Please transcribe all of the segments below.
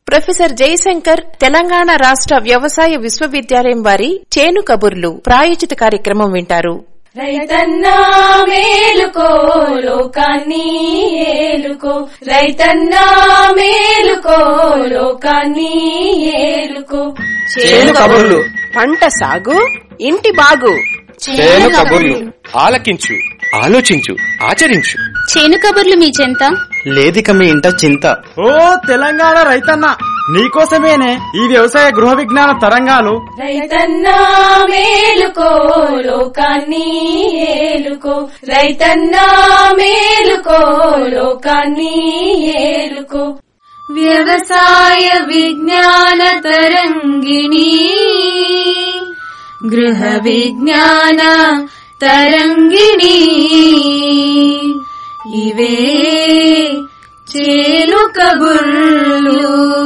professor Jayashankar Telangana రాష్ట్ర వ్యవసాయ విశ్వవిద్యాలయం వారి చేను కబుర్లు ప్రాయోజిత కార్యక్రమం వింటారు రైతన్నా మేలుకో లోకాన్ని ఏలుకో రైతన్నా మేలుకో లోకాన్ని ఏలుకో చేను కబుర్లు పంట సాగు ఇంటి బాగు చేను కబుర్లు ఆలకించు ఆలోచించు ఆచరించు చేను కబుర్లు మీ చెంత లేదిక మీ ఇంట చింత ఓ తెలంగాణ రైతన్న నీకోసమేనే ఈ వ్యవసాయ గృహ విజ్ఞాన తరంగాలు రైతన్నా మేలుకో లోకాన్ని ఏలుకో రైతన్నా మేలుకో లోకాన్ని ఏలుకో వ్యవసాయ విజ్ఞాన తరంగిణి గృహ విజ్ఞాన తరంగిణి ఇవే చేలు కబుర్లు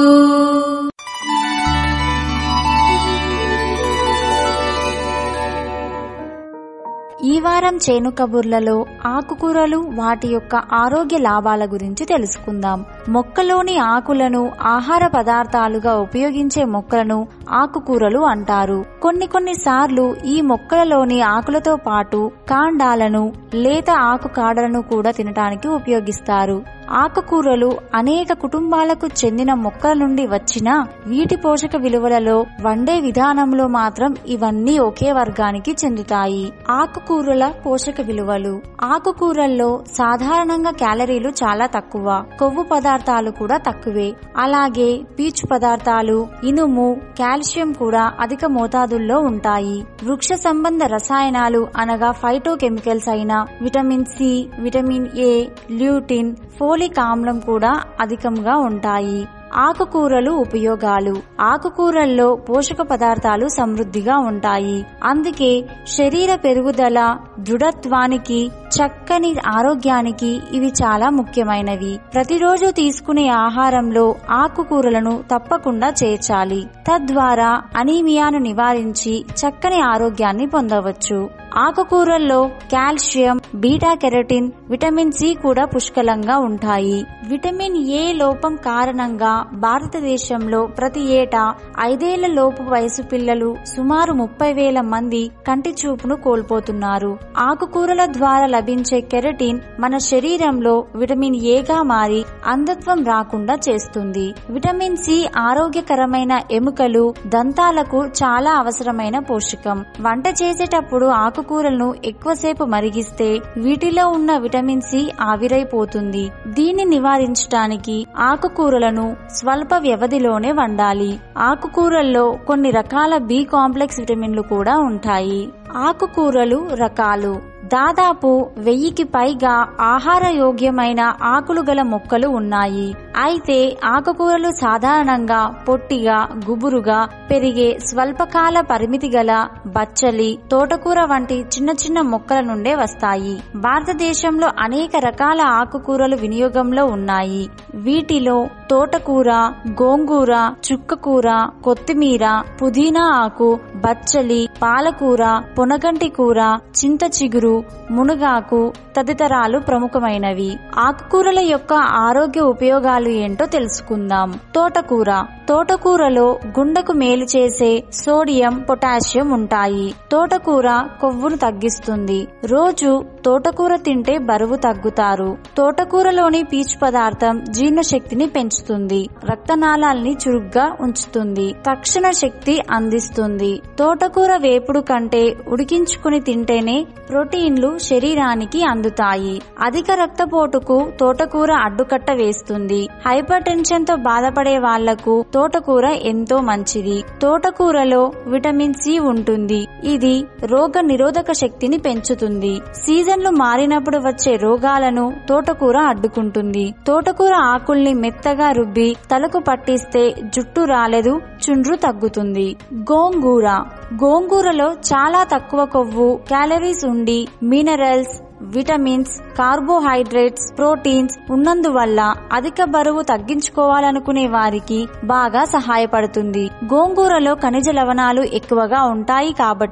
ఈ వారం చేను కబుర్లలో ఆకుకూరలు వాటి యొక్క ఆరోగ్య లాభాల గురించి తెలుసుకుందాం మొక్కలోని ఆకులను ఆహార పదార్థాలుగా ఉపయోగించే మొక్కలను ఆకుకూరలు అంటారు కొన్ని కొన్ని సార్లు ఈ మొక్కలలోని ఆకులతో పాటు కాండాలను లేత ఆకు కాడలను కూడా తినటానికి ఉపయోగిస్తారు ఆకుకూరలు అనేక కుటుంబాలకు చెందిన మొక్కల నుండి వచ్చిన వీటి పోషక విలువలలో వండే విధానంలో మాత్రం ఇవన్నీ ఒకే వర్గానికి చెందుతాయి ఆకుకూరల పోషక విలువలు ఆకుకూరల్లో సాధారణంగా క్యాలరీలు చాలా తక్కువ కొవ్వు పదార్థాలు కూడా తక్కువే అలాగే పీచు పదార్థాలు ఇనుము కాల్షియం కూడా అధిక మోతాదుల్లో ఉంటాయి వృక్ష సంబంధ రసాయనాలు అనగా ఫైటో కెమికల్స్ అయిన vitamin C vitamin A lutein folic ఆమ్లం కూడా అధికంగా ఉంటాయి ఆకుకూరలు ఉపయోగాలు ఆకుకూరల్లో పోషక పదార్థాలు సమృద్ధిగా ఉంటాయి అందుకే శరీర పెరుగుదల దృఢత్వానికి చక్కని ఆరోగ్యానికి ఇవి చాలా ముఖ్యమైనవి ప్రతిరోజు తీసుకునే ఆహారంలో ఆకుకూరలను తప్పకుండా చేర్చాలి తద్వారా అనీమియాను నివారించి చక్కని ఆరోగ్యాన్ని పొందవచ్చు ఆకుకూరల్లో calcium beta carotene vitamin C కూడా పుష్కలంగా ఉంటాయి విటమిన్ ఏ లోపం కారణంగా భారతదేశంలో ప్రతి ఏటా ఐదేళ్ల లోపు వయసు పిల్లలు సుమారు ముప్పై వేల మంది కంటి చూపును కోల్పోతున్నారు ఆకుకూరల ద్వారా లభించే కెరటిన్ మన శరీరంలో విటమిన్ ఏగా మారి అంధత్వం రాకుండా చేస్తుంది విటమిన్ సి ఆరోగ్యకరమైన ఎముకలు దంతాలకు చాలా అవసరమైన పోషకం వంట చేసేటప్పుడు ఆకుకూరలను ఎక్కువసేపు మరిగిస్తే వీటిలో ఉన్న విటమిన్ సి ఆవిరైపోతుంది దీన్ని నివారించడానికి ఆకుకూరలను స్వల్ప వ్యవధిలోనే వండాలి ఆకుకూరల్లో కొన్ని రకాల బి కాంప్లెక్స్ విటమిన్లు కూడా ఉంటాయి ఆకుకూరలు రకాలు దాదాపు వెయ్యికి పైగా ఆహార యోగ్యమైన ఆకులు గల మొక్కలు ఉన్నాయి అయితే ఆకుకూరలు సాధారణంగా పొట్టిగా గుబురుగా పెరిగే స్వల్పకాల పరిమితి గల బచ్చలి తోటకూర వంటి చిన్న చిన్న మొక్కల నుండే వస్తాయి భారతదేశంలో అనేక రకాల ఆకుకూరలు వినియోగంలో ఉన్నాయి వీటిలో తోటకూర గోంగూర చుక్కకూర కొత్తిమీర పుదీనా ఆకు బచ్చలి పాలకూర పొనగంటి కూర చింత చిగురు మునగాకు తదితరాలు ప్రముఖమైనవి ఆకుకూరల యొక్క ఆరోగ్య ఉపయోగాలు ఏంటో తెలుసుకుందాం తోటకూర తోటకూరలో గుండెకు మేలు చేసే సోడియం పొటాషియం ఉంటాయి తోటకూర కొవ్వును తగ్గిస్తుంది రోజు తోటకూర తింటే బరువు తగ్గుతారు తోటకూరలోని పీచు పదార్థం జీర్ణశక్తిని పెంచుతుంది రక్తనాళాల్ని చురుగ్గా ఉంచుతుంది తక్షణ శక్తి అందిస్తుంది తోటకూర వేపుడు కంటే ఉడికించుకుని తింటేనే ప్రోటీన్లు శరీరానికి అందుతాయి అధిక రక్తపోటుకు తోటకూర అడ్డుకట్ట వేస్తుంది హైపర్ టెన్షన్ తో బాధపడే వాళ్లకు తోటకూర ఎంతో మంచిది తోటకూరలో విటమిన్ సి ఉంటుంది ఇది రోగ నిరోధక శక్తిని పెంచుతుంది సీజన్లు మారినప్పుడు వచ్చే రోగాలను తోటకూర అడ్డుకుంటుంది తోటకూర ఆకుల్ని మెత్తగా రుబ్బి తలకు పట్టిస్తే జుట్టు రాలేదు చుండ్రు తగ్గుతుంది గోంగూర గోంగూరలో చాలా తక్కువ కొవ్వు క్యాలరీస్ ఉండి మినరల్స్ విటమిన్స్ కార్బోహైడ్రేట్స్ ప్రోటీన్స్ ఉన్నందువల్ల అధిక బరువు తగ్గించుకోవాలనుకునే వారికి బాగా సహాయపడుతుంది గోంగూరలో ఖనిజ లవణాలు ఎక్కువగా ఉంటాయి కాబట్టి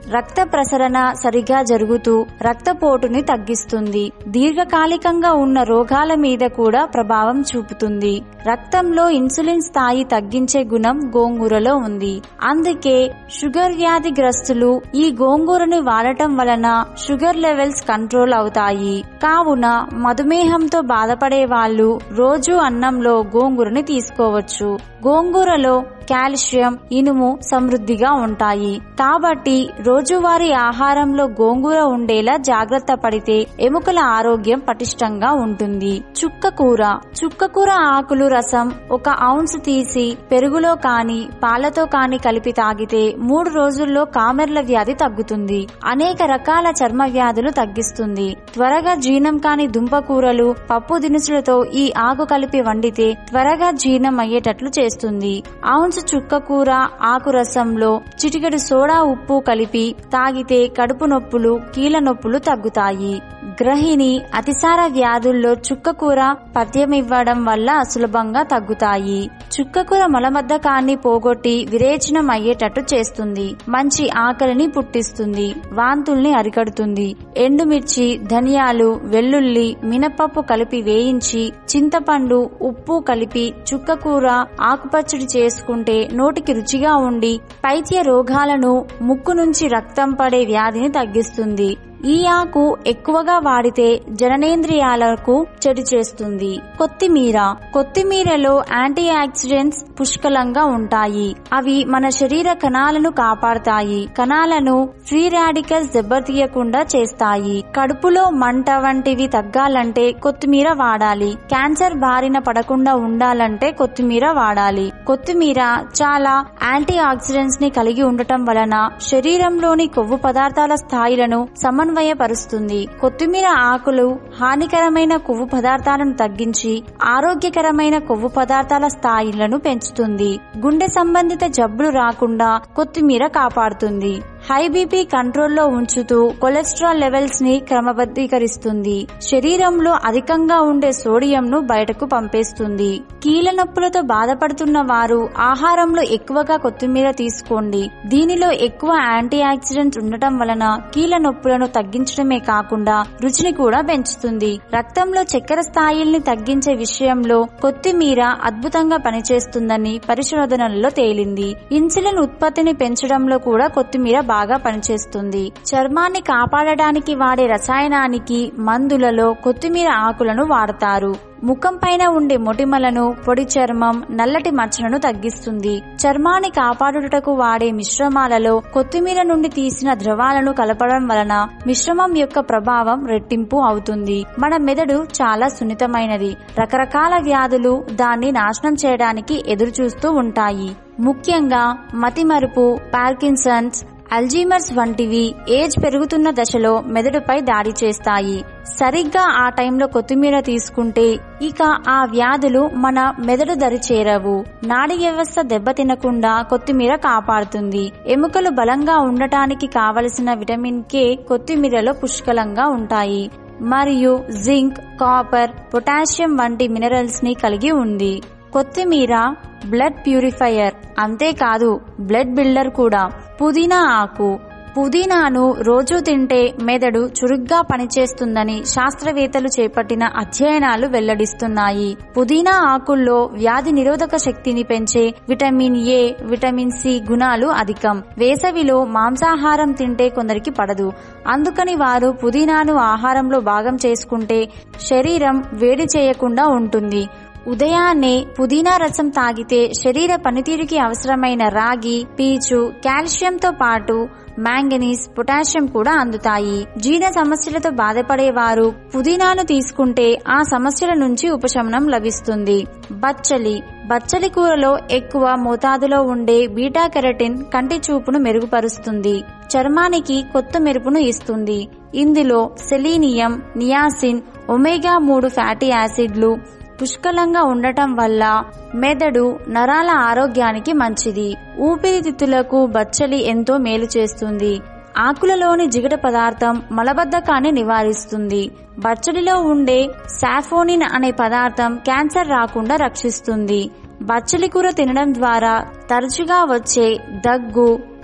రక్త ప్రసరణ సరిగా జరుగుతూ రక్తపోటుని తగ్గిస్తుంది దీర్ఘకాలికంగా ఉన్న రోగాల మీద కూడా ప్రభావం చూపుతుంది రక్తంలో ఇన్సులిన్ స్థాయి తగ్గించే గుణం గోంగూరలో ఉంది అందుకే షుగర్ వ్యాధిగ్రస్తులు ఈ గోంగూరని వాడటం వలన షుగర్ లెవెల్స్ కంట్రోల్ అవుతాయి కావున మధుమేహంతో బాధపడే వాళ్ళు రోజు అన్నంలో గోంగూరని తీసుకోవచ్చు గోంగూరలో కాల్షియం ఇనుము సమృద్ధిగా ఉంటాయి కాబట్టి రోజువారీ ఆహారంలో గోంగూర ఉండేలా జాగ్రత్త పడితే ఎముకల ఆరోగ్యం పటిష్టంగా ఉంటుంది చుక్కకూర చుక్కకూర ఆకులు రసం ఒక ఔన్స్ తీసి పెరుగులో కాని పాలతో కాని కలిపి తాగితే మూడు రోజుల్లో కామెర్ల వ్యాధి తగ్గుతుంది అనేక రకాల చర్మ వ్యాధులు తగ్గిస్తుంది త్వరగా జీర్ణం కాని దుంపకూరలు పప్పు దినుసులతో ఈ ఆకు కలిపి వండితే త్వరగా జీర్ణం అయ్యేటట్లు చేస్తుంది ఔన్స్ చుక్కకూర ఆకు రసంలో చిటికెడు సోడా ఉప్పు కలిపి తాగితే కడుపు నొప్పులు కీళ్ళ నొప్పులు తగ్గుతాయి గ్రహిణి అతిసార వ్యాధుల్లో చుక్కకూర పథ్యం ఇవ్వడం వల్ల సులభంగా తగ్గుతాయి చుక్కకూర మలబద్ధకాన్ని పోగొట్టి విరేచనం అయ్యేటట్టు చేస్తుంది మంచి ఆకలిని పుట్టిస్తుంది వాంతుల్ని అరికడుతుంది ఎండుమిర్చి ధనియాలు వెల్లుల్లి మినపప్పు కలిపి వేయించి చింతపండు ఉప్పు కలిపి చుక్కకూర ఆకుపచ్చడి చేసుకుంటే నోటికి రుచిగా ఉండి పైత్య రోగాలను ముక్కు నుంచి రక్తం పడే వ్యాధిని తగ్గిస్తుంది ఈ ఆకు ఎక్కువగా వాడితే జననేంద్రియాలకు చెడు చేస్తుంది కొత్తిమీర కొత్తిమీరలో యాంటీ ఆక్సిడెంట్స్ పుష్కలంగా ఉంటాయి అవి మన శరీర కణాలను కాపాడతాయి కణాలను ఫ్రీ రాడికల్స్ దెబ్బతీయకుండా చేస్తాయి కడుపులో మంట వంటివి తగ్గాలంటే కొత్తిమీర వాడాలి క్యాన్సర్ బారిన పడకుండా ఉండాలంటే కొత్తిమీర వాడాలి కొత్తిమీర చాలా యాంటీ ఆక్సిడెంట్స్ ని కలిగి ఉండటం వలన శరీరంలోని కొవ్వు పదార్థాల స్థాయిలను సమన్వయపరుస్తుంది కొత్తిమీర ఆకులు హానికరమైన కొవ్వు పదార్థాలను తగ్గించి ఆరోగ్యకరమైన కొవ్వు పదార్థాల స్థాయిలను పెంచుతుంది గుండె సంబంధిత జబ్బులు రాకుండా కొత్తిమీర కాపాడుతుంది హై బీపీ కంట్రోల్లో ఉంచుతూ కొలెస్ట్రాల్ లెవెల్స్ ని క్రమబద్ధీకరిస్తుంది శరీరంలో అధికంగా ఉండే సోడియంను బయటకు పంపేస్తుంది కీళ్ళ నొప్పులతో బాధపడుతున్న వారు ఆహారంలో ఎక్కువగా కొత్తిమీర తీసుకోండి దీనిలో ఎక్కువ యాంటీ ఆక్సిడెంట్స్ ఉండటం వలన కీళ్ళ నొప్పులను తగ్గించడమే కాకుండా రుచిని కూడా పెంచుతుంది రక్తంలో చక్కెర స్థాయిల్ని తగ్గించే విషయంలో కొత్తిమీర అద్భుతంగా పనిచేస్తుందని పరిశోధనల్లో తేలింది ఇన్సులిన్ ఉత్పత్తిని పెంచడంలో కూడా కొత్తిమీర బాగా పనిచేస్తుంది చర్మాన్ని కాపాడడానికి వాడే రసాయనానికి మందులలో కొత్తిమీర ఆకులను వాడతారు ముఖం పైన ఉండే మొటిమలను పొడి చర్మం నల్లటి మచ్చలను తగ్గిస్తుంది చర్మాన్ని కాపాడుటకు వాడే మిశ్రమాలలో కొత్తిమీర నుండి తీసిన ద్రవాలను కలపడం వలన మిశ్రమం యొక్క ప్రభావం రెట్టింపు అవుతుంది మన మెదడు చాలా సున్నితమైనది రకరకాల వ్యాధులు దాన్ని నాశనం చేయడానికి ఎదురు చూస్తూ ఉంటాయి ముఖ్యంగా మతిమరుపు పార్కిన్సన్స్ అల్జీమర్స్ వంటివి ఏజ్ పెరుగుతున్న దశలో మెదడుపై దాడి చేస్తాయి సరిగ్గా ఆ టైంలో కొత్తిమీర తీసుకుంటే ఇక ఆ వ్యాధులు మన మెదడు దరి చేరవు నాడి వ్యవస్థ దెబ్బతినకుండా కొత్తిమీర కాపాడుతుంది ఎముకలు బలంగా ఉండటానికి కావలసిన విటమిన్ కే కొత్తిమీరలో పుష్కలంగా ఉంటాయి మరియు జింక్ కాపర్ పొటాషియం వంటి మినరల్స్ ని కలిగి ఉంది కొత్తిమీర బ్లడ్ ప్యూరిఫైయర్ అంతేకాదు బ్లడ్ బిల్డర్ కూడా పుదీనా ఆకు పుదీనాను రోజు తింటే మెదడు చురుగ్గా పనిచేస్తుందని శాస్త్రవేత్తలు చేపట్టిన అధ్యయనాలు వెల్లడిస్తున్నాయి పుదీనా ఆకుల్లో వ్యాధి నిరోధక శక్తిని పెంచే విటమిన్ ఏ విటమిన్ సి గుణాలు అధికం వేసవిలో మాంసాహారం తింటే కొందరికి పడదు అందుకని వారు పుదీనాను ఆహారంలో భాగం చేసుకుంటే శరీరం వేడి చేయకుండా ఉంటుంది ఉదయాన్నే పుదీనా రసం తాగితే శరీర పనితీరుకి అవసరమైన రాగి పీచు కాల్షియంతో పాటు మ్యాంగనీస్ పొటాషియం కూడా అందుతాయి జీర్ణ సమస్యలతో బాధపడేవారు పుదీనాను తీసుకుంటే ఆ సమస్యల నుంచి ఉపశమనం లభిస్తుంది బచ్చలి బచ్చలి కూరలో ఎక్కువ మోతాదులో ఉండే బీటా కెరటిన్ కంటి చూపును మెరుగుపరుస్తుంది చర్మానికి కొత్త మెరుపును ఇస్తుంది ఇందులో సెలీనియం నియాసిన్ ఒమేగా మూడు ఫ్యాటీ యాసిడ్లు పుష్కలంగా ఉండటం వల్ల మెదడు నరాల ఆరోగ్యానికి మంచిది ఊపిరితిత్తులకు బచ్చలి ఎంతో మేలు చేస్తుంది ఆకులలోని జిగట పదార్థం మలబద్ధకాన్ని నివారిస్తుంది బచ్చలిలో ఉండే సాఫోనిన్ అనే పదార్థం క్యాన్సర్ రాకుండా రక్షిస్తుంది బచ్చలి కూర తినడం ద్వారా తరచుగా వచ్చే దగ్గు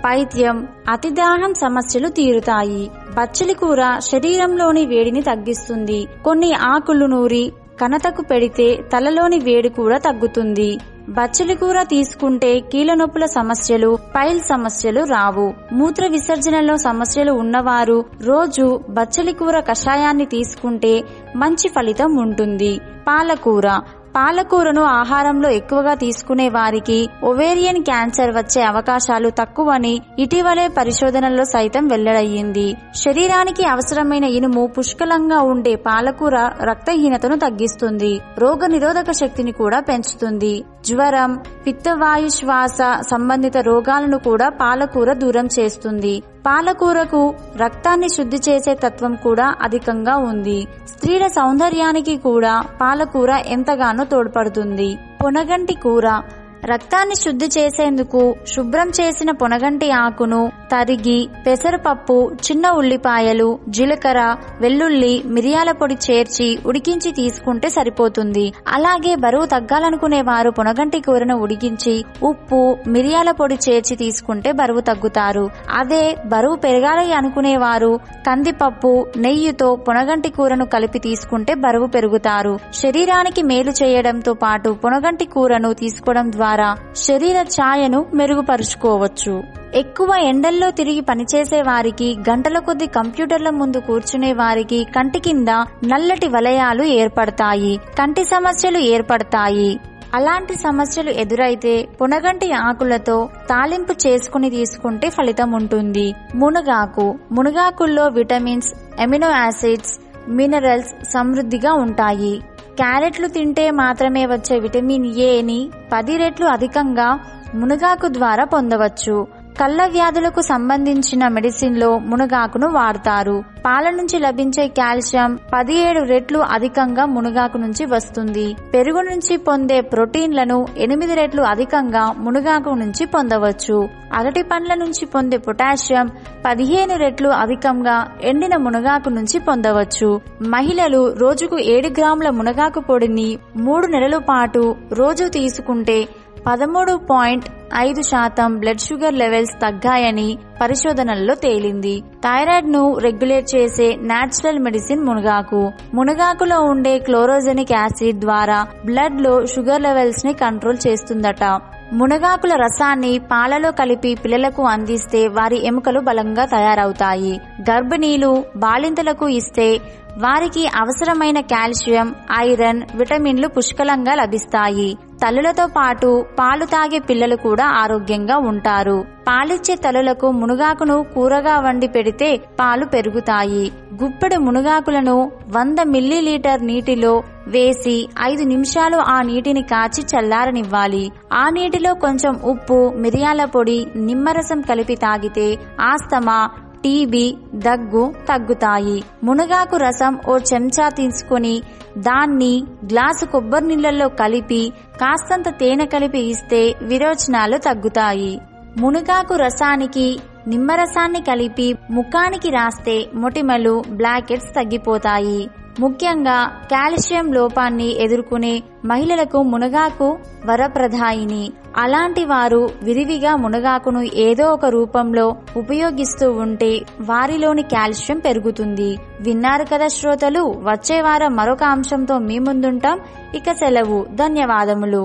పైత్యం అతిదాహం సమస్యలు తీరుతాయి బచ్చలి కూర శరీరంలోని వేడిని తగ్గిస్తుంది కొన్ని ఆకులు నూరి కనతకు పెడితే తలలోని వేడి కూడా తగ్గుతుంది బచ్చలి కూర తీసుకుంటే కీళ్ళ నొప్పుల సమస్యలు పైల్ సమస్యలు రావు మూత్ర విసర్జనలో సమస్యలు ఉన్నవారు రోజు బచ్చలి కూర కషాయాన్ని తీసుకుంటే మంచి ఫలితం ఉంటుంది పాలకూర పాలకూరను ఆహారంలో ఎక్కువగా తీసుకునే వారికి ఒవేరియన్ క్యాన్సర్ వచ్చే అవకాశాలు తక్కువని ఇటీవలే పరిశోధనల్లో సైతం వెల్లడయ్యింది శరీరానికి అవసరమైన ఇనుము పుష్కలంగా ఉండే పాలకూర రక్తహీనతను తగ్గిస్తుంది రోగ నిరోధక శక్తిని కూడా పెంచుతుంది జ్వరం పిత్తవాయు శ్వాస సంబంధిత రోగాలను కూడా పాలకూర దూరం చేస్తుంది పాలకూరకు రక్తాన్ని శుద్ధి చేసే తత్వం కూడా అధికంగా ఉంది స్త్రీల సౌందర్యానికి కూడా పాలకూర ఎంతగానో తోడ్పడుతుంది పొనగంటి కూర రక్తాన్ని శుద్ధి చేసేందుకు శుభ్రం చేసిన పొనగంటి ఆకును తరిగి పెసరపప్పు చిన్న ఉల్లిపాయలు జీలకర్ర వెల్లుల్లి మిరియాల పొడి చేర్చి ఉడికించి తీసుకుంటే సరిపోతుంది అలాగే బరువు తగ్గాలనుకునే వారు పొనగంటి కూరను ఉడికించి ఉప్పు మిరియాల పొడి చేర్చి తీసుకుంటే బరువు తగ్గుతారు అదే బరువు పెరగాలి అనుకునే వారు కందిపప్పు నెయ్యితో పొనగంటి కూరను కలిపి తీసుకుంటే బరువు పెరుగుతారు శరీరానికి మేలు చేయడంతో పాటు పొనగంటి కూరను తీసుకోవడం ద్వారా శరీర ఛాయను మెరుగుపరుచుకోవచ్చు ఎక్కువ ఎండల్లో తిరిగి పనిచేసే వారికి గంటల కొద్ది కంప్యూటర్ల ముందు కూర్చునే వారికి కంటి కింద నల్లటి వలయాలు ఏర్పడతాయి కంటి సమస్యలు ఏర్పడతాయి అలాంటి సమస్యలు ఎదురైతే పునగంటి ఆకులతో తాలింపు చేసుకుని తీసుకుంటే ఫలితం ఉంటుంది మునగాకు మునగాకుల్లో విటమిన్స్ ఎమినో యాసిడ్స్ మినరల్స్ సమృద్ధిగా ఉంటాయి క్యారెట్లు తింటే మాత్రమే వచ్చే విటమిన్ ఏని పది రెట్లు అధికంగా మునగాకు ద్వారా పొందవచ్చు కళ్ళ వ్యాధులకు సంబంధించిన మెడిసిన్ లో మునగాకును వాడతారు పాల నుంచి లభించే కాల్షియం పదిహేడు రెట్లు అధికంగా మునగాకు నుంచి వస్తుంది పెరుగు నుంచి పొందే ప్రోటీన్లను ఎనిమిది రెట్లు అధికంగా మునగాకు నుంచి పొందవచ్చు అరటి పండ్ల నుంచి పొందే పొటాషియం పదిహేను రెట్లు అధికంగా ఎండిన మునగాకు నుంచి పొందవచ్చు మహిళలు రోజుకు ఏడు గ్రాముల మునగాకు పొడిని మూడు నెలల పాటు రోజు తీసుకుంటే పదమూడు పాయింట్ ఐదు శాతం బ్లడ్ షుగర్ లెవెల్స్ తగ్గాయని పరిశోధనల్లో తేలింది థైరాయిడ్ ను రెగ్యులేట్ చేసే నాచురల్ మెడిసిన్ మునగాకు మునగాకులో ఉండే క్లోరోజెనిక్ యాసిడ్ ద్వారా బ్లడ్ లో షుగర్ లెవెల్స్ ని కంట్రోల్ చేస్తుందట మునగాకుల రసాన్ని పాలలో కలిపి పిల్లలకు అందిస్తే వారి ఎముకలు బలంగా తయారవుతాయి గర్భిణీలు బాలింతలకు ఇస్తే వారికి అవసరమైన కాల్షియం ఐరన్ విటమిన్లు పుష్కలంగా లభిస్తాయి తల్లులతో పాటు పాలు తాగే పిల్లలు కూడా ఆరోగ్యంగా ఉంటారు పాలిచ్చే తల్లులకు మునగాకును కూరగా వండి పెడితే పాలు పెరుగుతాయి గుప్పెడు మునగాకులను వంద మిల్లీలీటర్ నీటిలో వేసి ఐదు నిమిషాలు ఆ నీటిని కాచి చల్లారనివ్వాలి ఆ నీటిలో కొంచెం ఉప్పు మిరియాల పొడి నిమ్మరసం కలిపి తాగితే ఆస్తమా టీబీ దగ్గు తగ్గుతాయి మునగాకు రసం ఓ చెంచా తీసుకొని దాన్ని గ్లాసు కొబ్బరి నీళ్ళల్లో కలిపి కాస్తంత తేనె కలిపి ఇస్తే విరోచనాలు తగ్గుతాయి మునగాకు రసానికి నిమ్మరసాన్ని కలిపి ముఖానికి రాస్తే మొటిమలు బ్లాకెట్స్ తగ్గిపోతాయి ముఖ్యంగా కాల్షియం లోపాన్ని ఎదుర్కొనే మహిళలకు మునగాకు వరప్రదాయిని అలాంటి వారు విరివిగా మునగాకును ఏదో ఒక రూపంలో ఉపయోగిస్తూ ఉంటే వారిలోని కాల్షియం పెరుగుతుంది విన్నారు కదా శ్రోతలు వచ్చే వారం మరొక అంశంతో మీ ముందుంటాం ఇక సెలవు ధన్యవాదములు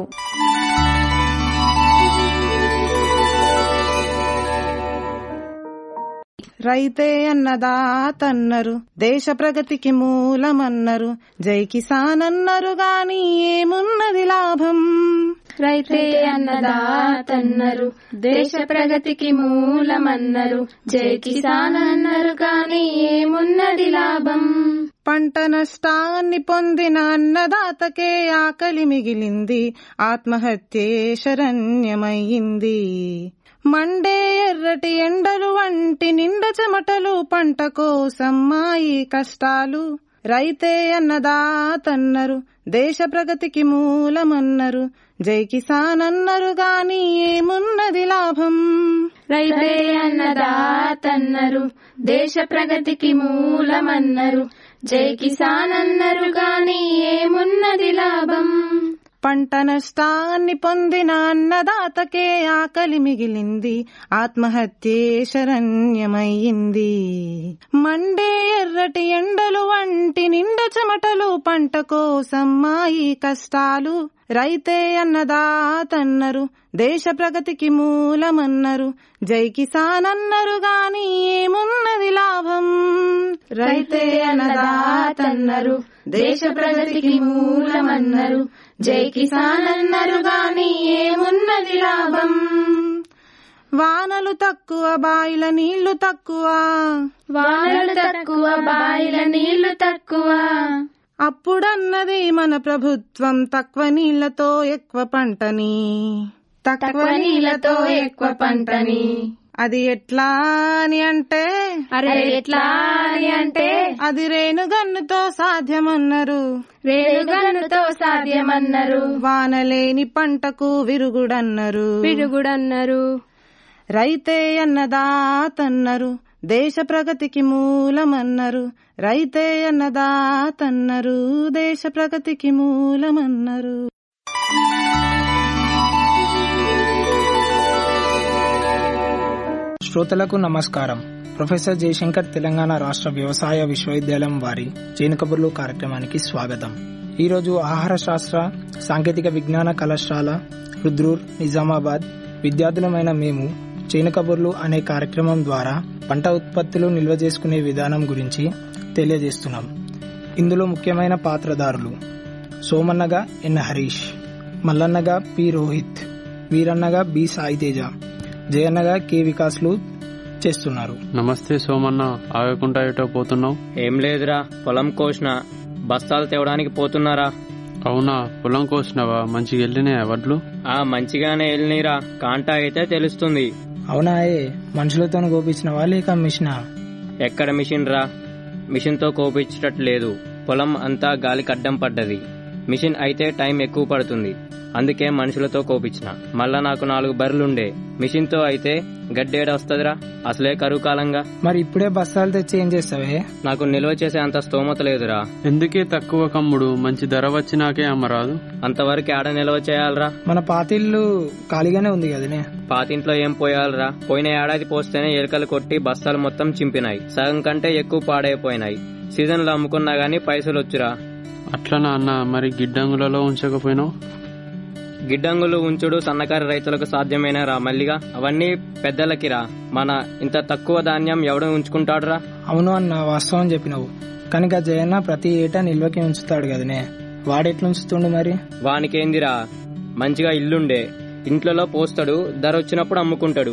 రైతే అన్నదాతన్నరు దేశ ప్రగతికి మూలమన్నరు జై కిసాన్ అన్నరు గాని ఏమున్నది లాభం రైతే అన్నదాతన్నరు దేశ ప్రగతికి మూలమన్నరు జై కిసాన్ అన్నరు కాని ఏమున్నది లాభం పంట నష్టాన్ని పొందిన అన్నదాతకే ఆకలి మిగిలింది ఆత్మహత్యే శరణ్యమయ్యింది మండే ఎర్రటి ఎండలు వంటి నిండ చెమటలు పంట కోసం మాయి కష్టాలు రైతే అన్నదాతన్నరు దేశ ప్రగతికి మూలమన్నరు జై కిసాన్ అన్నరు గాని ఏమున్నది లాభం రైతే అన్నదాతన్నరు దేశ ప్రగతికి మూలమన్నరు జై కిసాన్ అన్నరు కాని ఏమున్నది లాభం పంట నష్టాన్ని పొందిన అన్నదాతకే ఆకలి మిగిలింది ఆత్మహత్యే శరణ్యమయ్యింది మండే ఎర్రటి ఎండలు వంటి నిండ చెమటలు పంట కోసం మాయి కష్టాలు రైతే అన్నదాతన్నరు దేశ ప్రగతికి మూలమన్నరు జై కిసాన్ అన్నరు గాని ఏమున్నది లాభం రైతే అన్నదాతన్నరు దేశ ప్రగతికి మూలమన్నరు జై కిసాన్ అన్నరు గాని ఏమున్నది లాభం వానలు తక్కువ బాయిల నీళ్లు తక్కువ వానలు తక్కువ బాయిల నీళ్లు తక్కువ అప్పుడన్నది మన ప్రభుత్వం తక్కువ నీళ్లతో ఎక్కువ పంటని తక్కువ నీళ్లతో ఎక్కువ పంటని అది ఎట్లా అని అంటే అరే ఎట్లా అని అంటే అది రేణుగన్నుతో సాధ్యమన్నారు రేణుగన్నుతో సాధ్యమన్నారు వానలేని పంటకు విరుగుడన్నారు పిరుగుడన్నారు రైతే అన్నదాతన్నరు దేశ ప్రగతికి మూలమన్నరు రైతే అన్నదాతన్నరు దేశ ప్రగతికి మూలమన్నరు శ్రోతలకు నమస్కారం ప్రొఫెసర్ జయశంకర్ తెలంగాణ రాష్ట్ర వ్యవసాయ విశ్వవిద్యాలయం వారి చేను కబుర్లు కార్యక్రమానికి స్వాగతం ఈరోజు ఆహార శాస్త్ర సాంకేతిక విజ్ఞాన కళాశాల రుద్రూర్ నిజామాబాద్ విద్యార్థులమైన మేము చేను కబుర్లు అనే కార్యక్రమం ద్వారా పంట ఉత్పత్తులు నిల్వ చేసుకునే విధానం గురించి తెలియజేస్తున్నాం ఇందులో ముఖ్యమైన పాత్రదారులు సోమన్నగా ఎన్ హరీష్ మల్లన్నగా పి రోహిత్ వీరన్నగా బి సాయితేజ జయన్నగా కె వికాస్లు చేస్తున్నారు నమస్తే సోమన్న ఆగకుండా ఏటో పోతున్నావు ఏం లేదురా పొలం కోసిన బస్తాలు తేవడానికి పోతున్నారా అవునా పొలం కోసినవా మంచిగా వెళ్ళినాయా వడ్లు ఆ మంచిగానే వెళ్ళినరా కాంటా అయితే తెలుస్తుంది అవునా ఏ మనుషులతో గోపించినవా లేక మిషనా ఎక్కడ మిషన్ రా మిషన్ తో కోపించేటట్టు లేదు పొలం అంతా గాలికి అడ్డం పడ్డది మిషన్ అయితే టైం ఎక్కువ పడుతుంది అందుకే మనుషులతో కోపించిన మళ్ళా నాకు నాలుగు బర్రెలుండే మిషన్ తో అయితే గడ్డేడ వస్తుందిరా అసలే కరువు కాలంగా మరి ఇప్పుడే బస్తాలు తెచ్చి ఏం చేస్తావే నాకు నిల్వ చేసే అంత స్తోమత లేదురా ఎందుకే తక్కువ కమ్ముడు మంచి ధర వచ్చినాకే అమ్మరాదు అంతవరకు ఆడ నిల్వ చేయాలరా మన పాతిల్లు ఖాళీగానే ఉంది కదనే పాతింట్లో ఏం పోయాలరా పోయిన ఏడాది పోస్తేనే ఎలుకలు కొట్టి బస్తాలు మొత్తం చింపినాయి సగం కంటే ఎక్కువ పాడైపోయినాయి సీజన్లో అమ్ముకున్నా గానీ పైసలు వచ్చురా అట్లనా అన్న మరి గిడ్డంగులలో ఉంచకపోయినావు గిడ్డంగులు ఉంచుడు సన్నకారు రైతులకు సాధ్యమేనా రా మల్లిగా అవన్నీ పెద్దలకి రా మన ఇంత తక్కువ ధాన్యం ఎవడు ఉంచుకుంటాడురా అవును అన్న వాస్తవం చెప్పినవు కనుక జయన్న ప్రతి ఏటా నిల్వకి ఉంచుతాడు కదనే వాడెట్లా ఉంచుతుండు మరి వానికేందిరా మంచిగా ఇల్లుండే ఇంట్లలో పోస్తాడు ధర వచ్చినప్పుడు అమ్ముకుంటాడు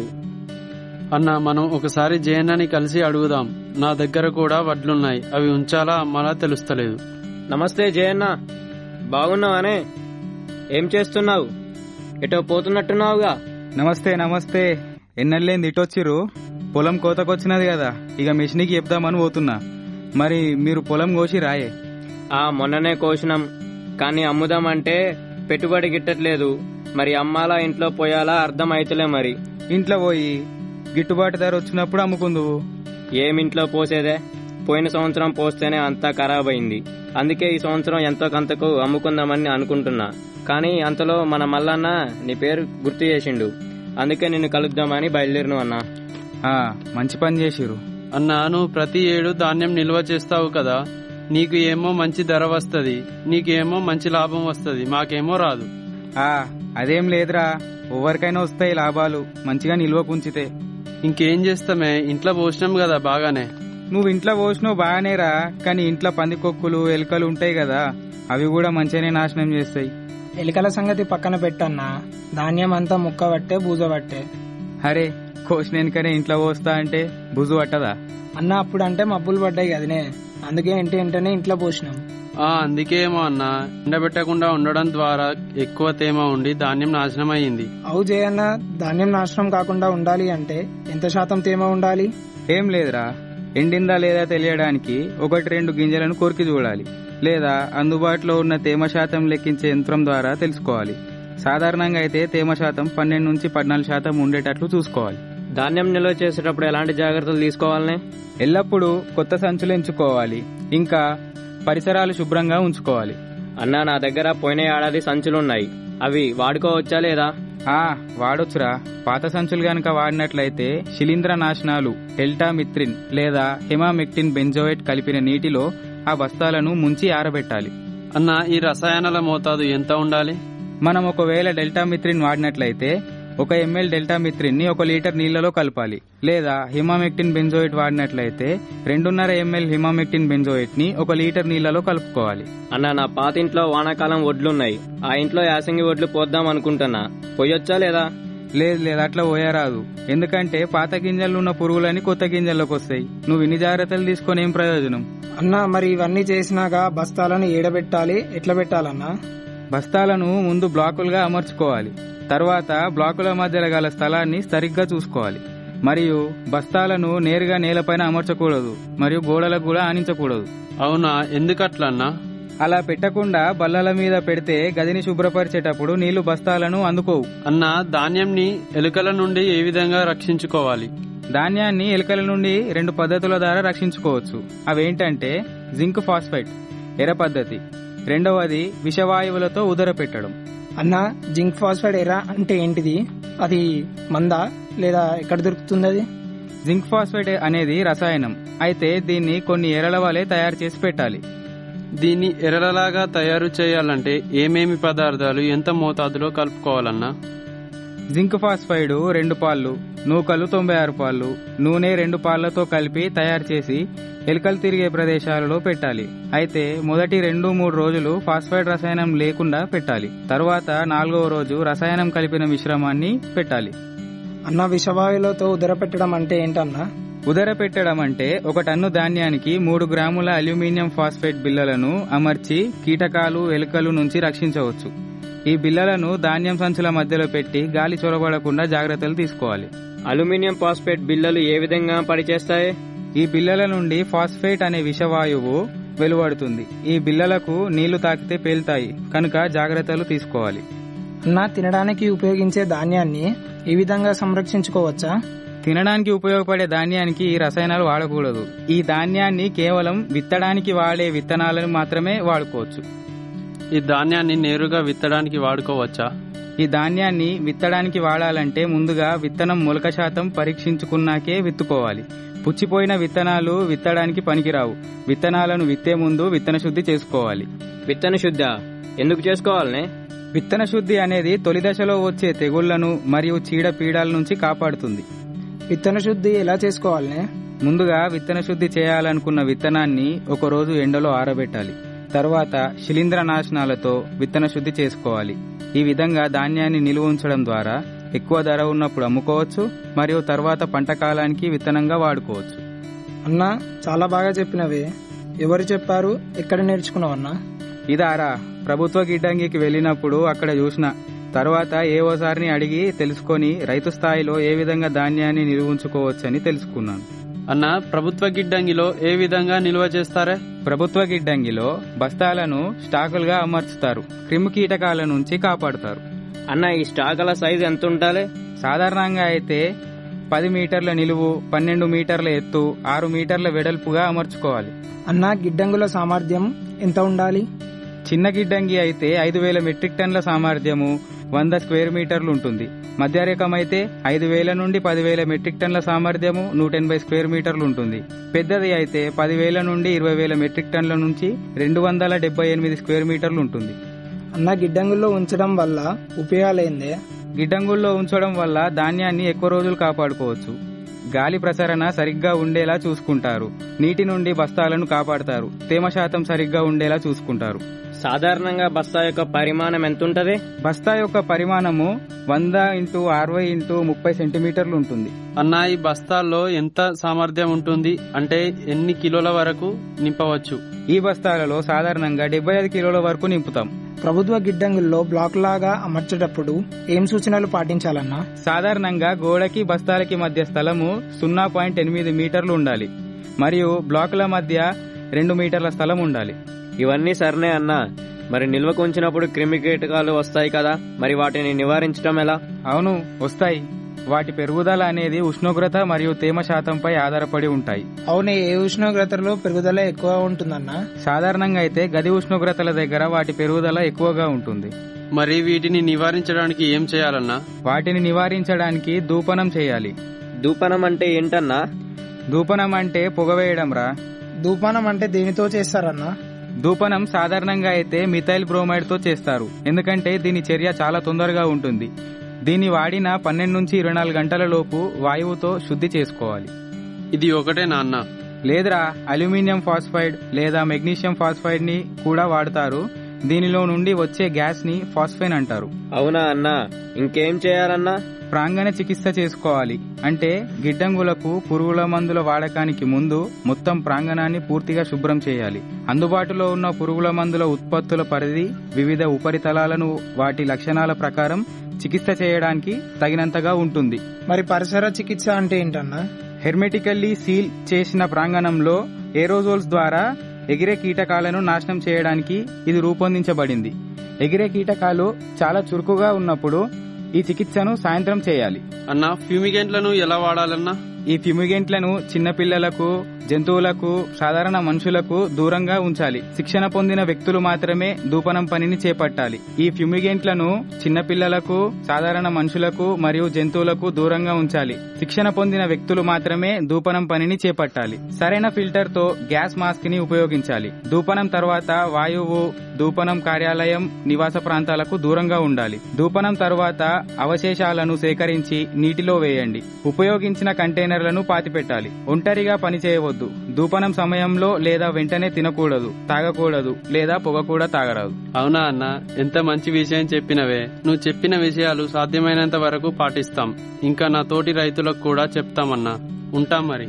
అన్న మనం ఒకసారి జయన్నని కలిసి అడుగుదాం నా దగ్గర కూడా వడ్లున్నాయి అవి ఉంచాలా అమ్మాలా తెలుస్తలేదు నమస్తే జయన్న బాగున్నావానే ఏం చేస్తున్నావు ఎటో పోతున్నట్టున్నావుగా నమస్తే నమస్తే ఎన్నెళ్ళేంది ఇటొచ్చిర్రు పొలం కోతకొచ్చినది కదా ఇక మిషన్కి చెప్దామని పోతున్నా మరి మీరు పొలం కోసి రాయే ఆ మొన్ననే కోసినాం కానీ అమ్ముదామంటే పెట్టుబడి గిట్టట్లేదు మరి అమ్మాలా ఇంట్లో పోయాలా అర్థం అయితలే మరి ఇంట్లో పోయి గిట్టుబాటు ధర వచ్చినప్పుడు అమ్ముకుందువు ఏమింట్లో పోసేదే పోయిన సంవత్సరం పోస్తేనే అంతా ఖరాబ్ అయింది అందుకే ఈ సంవత్సరం ఎంతో కంతకు అమ్ముకుందామని అనుకుంటున్నా కానీ అంతలో మన మల్లన్న నీ పేరు గుర్తు చేసిండు అందుకే నిన్ను కలుద్దామని బయలుదేరిను అన్నా ఆ మంచి పని చేసిరు అన్నా నువ్వు ప్రతి ఏడు ధాన్యం నిల్వ చేస్తావు కదా నీకు ఏమో మంచి ధర వస్తది నీకేమో మంచి లాభం వస్తది మాకేమో రాదు ఆ అదేం లేదురా ఎవరికైనా వస్తాయి లాభాలు మంచిగా నిల్వకుంచితే ఇంకేం చేస్తామే ఇంట్లో పోసినాం కదా బాగానే నువ్వు ఇంట్లో పోసినావు బాగానేరా కానీ ఇంట్లో పందికొక్కులు ఎలుకలు ఉంటాయి కదా అవి కూడా మంచిగానే నాశనం చేస్తాయి ఎలికల సంగతి పక్కన పెట్టన్నా ధాన్యం అంతా ముక్క పట్టే బూజ పట్టే అరే కోసిన వెనుకనే ఇంట్లో పోస్తా అంటే బుజు పట్టదా అన్న అప్పుడు అంటే మబ్బులు పడ్డాయి కదనే అందుకే ఇంటి వెంటనే ఇంట్లో పోసినాం ఆ అందుకేమో అన్న ఎండబెట్టకుండా ఉండడం ద్వారా ఎక్కువ తేమ ఉండి ధాన్యం నాశనం అయ్యింది అవు జయన్న ధాన్యం నాశనం కాకుండా ఉండాలి అంటే ఎంత శాతం తేమ ఉండాలి ఏం లేదురా ఎండిందా లేదా తెలియడానికి ఒకటి రెండు గింజలను కొరికి చూడాలి లేదా అందుబాటులో ఉన్న తేమ శాతం లెక్కించే యంత్రం ద్వారా తెలుసుకోవాలి సాధారణంగా అయితే తేమ శాతం పన్నెండు నుంచి పద్నాలుగు శాతం ఉండేటట్లు చూసుకోవాలి ధాన్యం నిల్వ చేసేటప్పుడు ఎలాంటి జాగ్రత్తలు తీసుకోవాలనే ఎల్లప్పుడూ కొత్త సంచులు ఎంచుకోవాలి ఇంకా పరిసరాలు శుభ్రంగా ఉంచుకోవాలి అన్నా నా దగ్గర పోయిన ఏడాది సంచులున్నాయి అవి వాడుకోవచ్చా లేదా ఆ వాడొచ్చురా పాత సంచులు గనక వాడినట్లయితే శిలీంద్ర నాశనాలు డెల్టామిత్రిన్ లేదా హెమామెక్టిన్ బెంజోయేట్ కలిపిన నీటిలో ఆ బస్తాలను ముంచి ఆరబెట్టాలి అన్న ఈ రసాయనాల మోతాదు ఎంత ఉండాలి మనం ఒకవేళ డెల్టామిత్రిన్ వాడినట్లయితే ఒక ఎంఎల్ డెల్టామిత్రిన్ ని ఒక లీటర్ నీళ్లలో కలపాలి లేదా హిమామెక్టిన్ బెంజోయిట్ వాడినట్లయితే రెండున్నర ఎంఎల్ హిమామెక్టిన్ బెంజోయిట్ ని ఒక లీటర్ నీళ్లలో కలుపుకోవాలి అన్న నా పాత ఇంట్లో వానాకాలం వడ్లున్నాయి ఆ ఇంట్లో యాసంగి వడ్లు పోద్దాం అనుకుంటున్నా పొయ్యొచ్చా లేదా లేదు లేదు అట్లా పోయారాదు ఎందుకంటే పాత గింజలు ఉన్న పురుగులని కొత్త గింజల్లోకి వస్తాయి నువ్వు ఇన్ని జాగ్రత్తలు తీసుకొని ఏం ప్రయోజనం అన్నా మరి ఇవన్నీ చేసినాక బస్తాలను ఏడబెట్టాలి ఎట్లా పెట్టాలన్నా బస్తాలను ముందు బ్లాకులుగా అమర్చుకోవాలి తర్వాత బ్లాకుల మధ్యలో గల స్థలాన్ని సరిగ్గా చూసుకోవాలి మరియు బస్తాలను నేరుగా నేలపైన అమర్చకూడదు మరియు గోడలకు కూడా ఆనించకూడదు అవునా ఎందుకట్లా అన్నా అలా పెట్టకుండా బల్లల మీద పెడితే గదిని శుభ్రపరిచేటప్పుడు నీళ్లు బస్తాలను అందుకోవు అన్న ధాన్యంని ఎలుకల నుండి ఏ విధంగా రక్షించుకోవాలి ధాన్యాన్ని ఎలుకల నుండి రెండు పద్ధతుల ద్వారా రక్షించుకోవచ్చు అవేంటంటే జింక్ ఫాస్ఫైట్ ఎర పద్ధతి రెండవది విషవాయువులతో ఉదర పెట్టడం అన్నా జింక్ ఫాస్ఫైడ్ ఎరా అంటే ఏంటిది అది మందా లేదా ఎక్కడ దొరుకుతుంది అది జింక్ ఫాస్ఫేట్ అనేది రసాయనం అయితే దీన్ని కొన్ని ఎరల వలె తయారు చేసి పెట్టాలి దీన్ని ఎర్రలాగా తయారు చేయాలంటే ఏమేమి పదార్థాలు ఎంత మోతాదులో కలుపుకోవాలన్నా జింక్ ఫాస్ఫైడ్ రెండు పాళ్ళు నూకలు తొంభై ఆరు పాళ్ళు నూనె రెండు పాళ్లతో కలిపి తయారు చేసి ఎలుకలు తిరిగే ప్రదేశాలలో పెట్టాలి అయితే మొదటి రెండు మూడు రోజులు ఫాస్ఫైడ్ రసాయనం లేకుండా పెట్టాలి తరువాత నాలుగవ రోజు రసాయనం కలిపిన మిశ్రమాన్ని పెట్టాలి అన్న విషవాయువులతో ఉదర పెట్టడం అంటే ఏంటన్నా ఉదర పెట్టడం అంటే ఒక టన్ను ధాన్యానికి మూడు గ్రాముల అల్యూమినియం ఫాస్ఫేట్ బిల్లలను అమర్చి కీటకాలు ఎలుకలు నుంచి రక్షించవచ్చు ఈ బిల్లలను ధాన్యం సంచుల మధ్యలో పెట్టి గాలి చొరబడకుండా జాగ్రత్తలు తీసుకోవాలి అల్యూమినియం ఫాస్ఫేట్ బిల్లలు ఏ విధంగా పనిచేస్తాయి ఈ బిల్లల నుండి ఫాస్ఫేట్ అనే విషవాయువు వెలువడుతుంది ఈ బిల్లలకు నీళ్లు తాకితే పేలుతాయి కనుక జాగ్రత్తలు తీసుకోవాలి అన్న తినడానికి ఉపయోగించే ధాన్యాన్ని ఈ విధంగా సంరక్షించుకోవచ్చా తినడానికి ఉపయోగపడే ధాన్యానికి ఈ రసాయనాలు వాడకూడదు ఈ ధాన్యాన్ని కేవలం విత్తడానికి వాడే విత్తనాలను మాత్రమే వాడుకోవచ్చు ఈ ధాన్యాన్ని నేరుగా విత్తడానికి వాడుకోవచ్చా ఈ ధాన్యాన్ని విత్తడానికి వాడాలంటే ముందుగా విత్తనం మొలక శాతం పరీక్షించుకున్నాకే విత్తుకోవాలి పుచ్చిపోయిన విత్తనాలు విత్తడానికి పనికిరావు విత్తనాలను విత్తే ముందు విత్తన శుద్ధి చేసుకోవాలి విత్తన శుద్ధ ఎందుకు చేసుకోవాలనే విత్తన శుద్ధి అనేది తొలి దశలో వచ్చే తెగుళ్లను మరియు చీడ పీడల నుంచి కాపాడుతుంది విత్తన శుద్ధి ఎలా చేసుకోవాలనే ముందుగా విత్తన శుద్ధి చేయాలనుకున్న విత్తనాన్ని ఒక రోజు ఎండలో ఆరబెట్టాలి తర్వాత శిలీంద్ర నాశనాలతో విత్తన శుద్ధి చేసుకోవాలి ఈ విధంగా ధాన్యాన్ని నిలువ ఉంచడం ద్వారా ఎక్కువ ధర ఉన్నప్పుడు అమ్ముకోవచ్చు మరియు తర్వాత పంట కాలానికి విత్తనంగా వాడుకోవచ్చు అన్నా చాలా బాగా చెప్పినవే ఎవరు చెప్పారు ఎక్కడ నేర్చుకున్నావన్నా ఇదారా ప్రభుత్వ గిడ్డంగికి వెళ్ళినప్పుడు అక్కడ చూసిన తర్వాత ఏ ఓసారిని అడిగి తెలుసుకొని రైతు స్థాయిలో ఏ విధంగా ధాన్యాన్ని నిలువ ఉంచుకోవచ్చని తెలుసుకున్నాను అన్న ప్రభుత్వ గిడ్డంగిలో ఏ విధంగా నిల్వ చేస్తారే ప్రభుత్వ గిడ్డంగిలో బస్తాలను స్టాకులుగా అమర్చుతారు క్రిమి కీటకాల నుంచి కాపాడుతారు అన్న ఈ స్టాకుల సైజు ఎంత ఉండాలి సాధారణంగా అయితే పది మీటర్ల నిలువు పన్నెండు మీటర్ల ఎత్తు ఆరు మీటర్ల వెడల్పుగా అమర్చుకోవాలి అన్నా గిడ్డంగుల సామర్థ్యం ఎంత ఉండాలి చిన్న గిడ్డంగి అయితే ఐదు వేల మెట్రిక్ టన్ల సామర్థ్యము వంద స్క్వేర్ మీటర్లు ఉంటుంది మధ్యరేఖం అయితే ఐదు వేల నుండి పదివేల మెట్రిక్ టన్ల సామర్థ్యము నూట ఎనభై స్క్వేర్ మీటర్లు ఉంటుంది పెద్దది అయితే పదివేల నుండి ఇరవై వేల మెట్రిక్ టన్ల నుంచి రెండు వందల డెబ్బై ఎనిమిది స్క్వేర్ మీటర్లు ఉంటుంది అన్న గిడ్డంగుల్లో ఉంచడం వల్ల ఉపయోగాలేందే గిడ్డంగుల్లో ఉంచడం వల్ల ధాన్యాన్ని ఎక్కువ రోజులు కాపాడుకోవచ్చు గాలి ప్రసరణ సరిగ్గా ఉండేలా చూసుకుంటారు నీటి నుండి బస్తాలను కాపాడతారు తేమ శాతం సరిగ్గా ఉండేలా చూసుకుంటారు సాధారణంగా బస్తా యొక్క పరిమాణం ఎంత ఉంటది బస్తా యొక్క పరిమాణము వంద ఇంటూ అరవై ఇంటూ ముప్పై సెంటీమీటర్లు ఉంటుంది అన్న ఈ బస్తాల్లో ఎంత సామర్థ్యం ఉంటుంది అంటే ఎన్ని కిలోల వరకు నింపవచ్చు ఈ బస్తాలలో సాధారణంగా డెబ్బై ఐదు కిలోల వరకు నింపుతాం ప్రభుత్వ గిడ్డంగుల్లో బ్లాక్ లాగా అమర్చేటప్పుడు ఏం సూచనలు పాటించాలన్నా సాధారణంగా గోడకి బస్తాలకి మధ్య స్థలము సున్నా పాయింట్ ఎనిమిది మీటర్లు ఉండాలి మరియు బ్లాకుల మధ్య రెండు మీటర్ల స్థలం ఉండాలి ఇవన్నీ సరేనే అన్నా మరి నిల్వకు ఉంచినప్పుడు క్రిమి కీటకాలు వస్తాయి కదా మరి వాటిని నివారించడం ఎలా అవును వస్తాయి వాటి పెరుగుదల అనేది ఉష్ణోగ్రత మరియు తేమ శాతంపై ఆధారపడి ఉంటాయి అవునే ఏ ఉష్ణోగ్రతలో పెరుగుదల ఎక్కువ ఉంటుందన్నా సాధారణంగా అయితే గది ఉష్ణోగ్రతల దగ్గర వాటి పెరుగుదల ఎక్కువగా ఉంటుంది మరి వీటిని నివారించడానికి ఏం చేయాలన్నా వాటిని నివారించడానికి దూపనం చేయాలి దూపనం అంటే ఏంటన్నా దూపనం అంటే పొగవేయడం రా దూపానం అంటే దేనితో చేస్తారన్నా దూపనం సాధారణంగా అయితే మిథైల్ బ్రోమైడ్ తో చేస్తారు ఎందుకంటే దీని చర్య చాలా తొందరగా ఉంటుంది దీన్ని వాడిన పన్నెండు నుంచి ఇరవై నాలుగు గంటల లోపు వాయువుతో శుద్ధి చేసుకోవాలి ఇది ఒకటే నాన్న లేదురా అల్యూమినియం ఫాస్ఫైడ్ లేదా మెగ్నీషియం ఫాస్ఫైడ్ ని కూడా వాడతారు దీనిలో నుండి వచ్చే గ్యాస్ ని ఫాస్ఫైన్ అంటారు అవునా అన్నా ఇంకేం చేయాలన్నా ప్రాంగణ చికిత్స చేసుకోవాలి అంటే గిడ్డంగులకు పురుగుల మందుల వాడకానికి ముందు మొత్తం ప్రాంగణాన్ని పూర్తిగా శుభ్రం చేయాలి అందుబాటులో ఉన్న పురుగుల మందుల ఉత్పత్తుల పరిధి వివిధ ఉపరితలాలను వాటి లక్షణాల ప్రకారం చికిత్స చేయడానికి తగినంతగా ఉంటుంది మరి పరిసర చికిత్స అంటే ఏంటన్నా హెర్మెటికల్లీ సీల్ చేసిన ప్రాంగణంలో ఏరోజోల్స్ ద్వారా ఎగిరే కీటకాలను నాశనం చేయడానికి ఇది రూపొందించబడింది ఎగిరే కీటకాలు చాలా చురుకుగా ఉన్నప్పుడు ఈ చికిత్సను సాయంత్రం చేయాలి అన్నా ఫ్యూమిగెంట్లను ఎలా వాడాలన్నా ఈ ఫ్యూమిగెంట్లను చిన్నపిల్లలకు జంతువులకు సాధారణ మనుషులకు దూరంగా ఉంచాలి శిక్షణ పొందిన వ్యక్తులు మాత్రమే దూపనం పనిని చేపట్టాలి ఈ ఫ్యూమిగెంట్లను చిన్నపిల్లలకు సాధారణ మనుషులకు మరియు జంతువులకు దూరంగా ఉంచాలి శిక్షణ పొందిన వ్యక్తులు మాత్రమే దూపనం పనిని చేపట్టాలి సరైన ఫిల్టర్ తో గ్యాస్ మాస్క్ ని ఉపయోగించాలి దూపనం తర్వాత వాయువు దూపనం కార్యాలయం నివాస ప్రాంతాలకు దూరంగా ఉండాలి దూపనం తర్వాత అవశేషాలను సేకరించి నీటిలో వేయండి ఉపయోగించిన కంటైనర్లను పాతిపెట్టాలి ఒంటరిగా పని చేయవద్దు దూపనం సమయంలో లేదా వెంటనే తినకూడదు తాగకూడదు లేదా పొగ కూడా తాగరాదు అవునా అన్న ఎంత మంచి విషయం చెప్పినవే నువ్వు చెప్పిన విషయాలు సాధ్యమైనంత వరకు పాటిస్తాం ఇంకా నా తోటి రైతులకు కూడా చెప్తామన్నా ఉంటాం మరి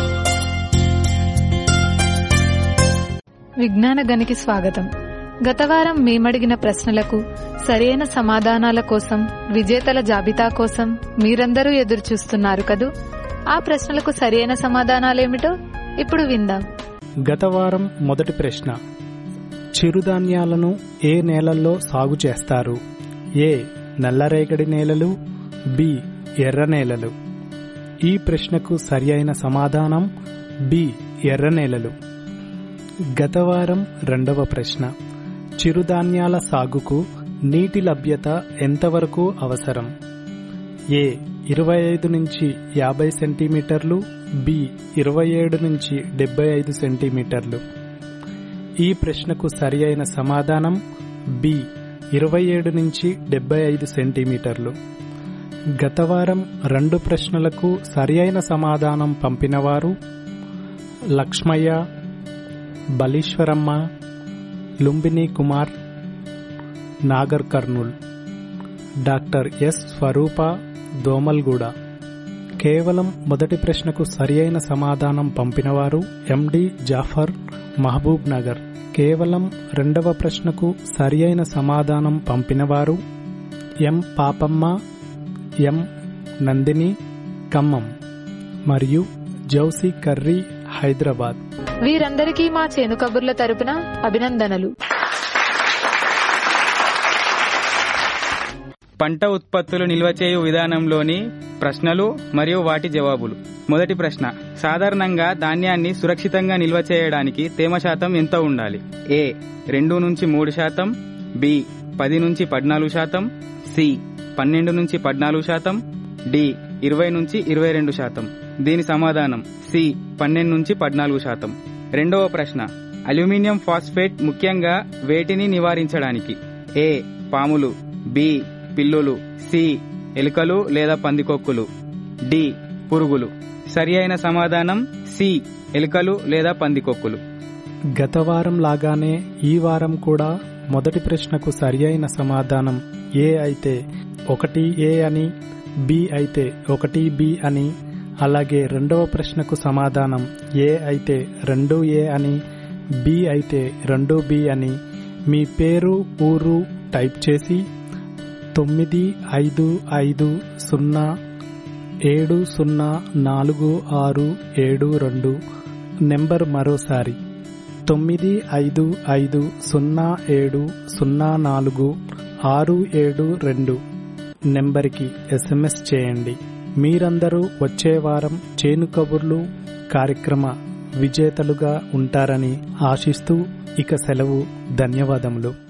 విజ్ఞాన గనికి స్వాగతం గత వారం మేమడిగిన ప్రశ్నలకు సరైన సమాధానాల కోసం విజేతల జాబితా కోసం మీరందరూ ఎదురు చూస్తున్నారు కదూ ఆ ప్రశ్నలకు సరైన సమాధానాలేమిటో ఇప్పుడు విందాం గత వారం మొదటి ప్రశ్న చిరుధాన్యాలను ఏ నేలల్లో సాగు చేస్తారు ఏ నల్లరేగడి నేలలు బి ఎర్ర నేలలు ఈ ప్రశ్నకు సరియైన సమాధానం బి ఎర్ర నేలలు గత వారం రెండవ ప్రశ్న చిరుధాన్యాల సాగుకు నీటి లభ్యత ఎంతవరకు అవసరం ఏ ఇరవై ఐదు నుంచి యాభై సెంటీమీటర్లు బి ఇరవై ఏడు నుంచి డెబ్బై ఐదు సెంటీమీటర్లు ఈ ప్రశ్నకు సరి అయిన సమాధానం బి ఇరవై ఏడు నుంచి డెబ్బై ఐదు సెంటీమీటర్లు గత వారం రెండు ప్రశ్నలకు సరి అయిన సమాధానం పంపినవారు లక్ష్మయ్య బలీశ్వరమ్మ లుంబిని కుమార్ నాగర్ కర్నూల్ డాక్టర్ ఎస్ స్వరూప దోమల్గూడ కేవలం మొదటి ప్రశ్నకు సరియైన సమాధానం పంపినవారు ఎండి జాఫర్ మహబూబ్ నగర్ కేవలం రెండవ ప్రశ్నకు సరియైన సమాధానం పంపినవారు ఎం పాపమ్మ ఎం నందిని ఖమ్మం మరియు జౌసి కర్రీ హైదరాబాద్ వీరందరికీ మా చేను కబుర్ల తరపున అభినందనలు పంట ఉత్పత్తులు నిల్వ చేయు విధానంలోని ప్రశ్నలు మరియు వాటి జవాబులు మొదటి ప్రశ్న సాధారణంగా ధాన్యాన్ని సురక్షితంగా నిల్వ చేయడానికి తేమ శాతం ఎంత ఉండాలి ఏ రెండు నుంచి మూడు శాతం బి పది నుంచి పద్నాలుగు శాతం సి పన్నెండు నుంచి పద్నాలుగు శాతం డి ఇరవై నుంచి ఇరవై రెండు శాతం దీని సమాధానం సి పన్నెండు నుంచి పద్నాలుగు శాతం రెండవ ప్రశ్న అల్యూమినియం ఫాస్ఫేట్ ముఖ్యంగా వేటిని నివారించడానికి ఏ పాములు బి పిల్లులు సి ఎలుకలు లేదా పందికొక్కులు డి పురుగులు సరి అయిన సమాధానం సి ఎలుకలు లేదా పందికొక్కులు గత వారం లాగానే ఈ వారం కూడా మొదటి ప్రశ్నకు సరియైన సమాధానం ఏ అయితే ఒకటి ఏ అని బి అయితే ఒకటి బి అని అలాగే రెండవ ప్రశ్నకు సమాధానం ఏ అయితే రెండు ఏ అని బి అయితే రెండు బి అని మీ పేరు ఊరు టైప్ చేసి తొమ్మిది ఐదు ఐదు సున్నా ఏడు సున్నా నాలుగు ఆరు ఏడు రెండు నెంబర్ మరోసారి తొమ్మిది ఐదు ఐదు సున్నా ఏడు సున్నా నాలుగు ఆరు ఏడు రెండు నెంబర్కి ఎస్ఎంఎస్ చేయండి మీరందరూ వచ్చే వారం చేను కబుర్లు కార్యక్రమ విజేతలుగా ఉంటారని ఆశిస్తూ ఇక సెలవు ధన్యవాదములు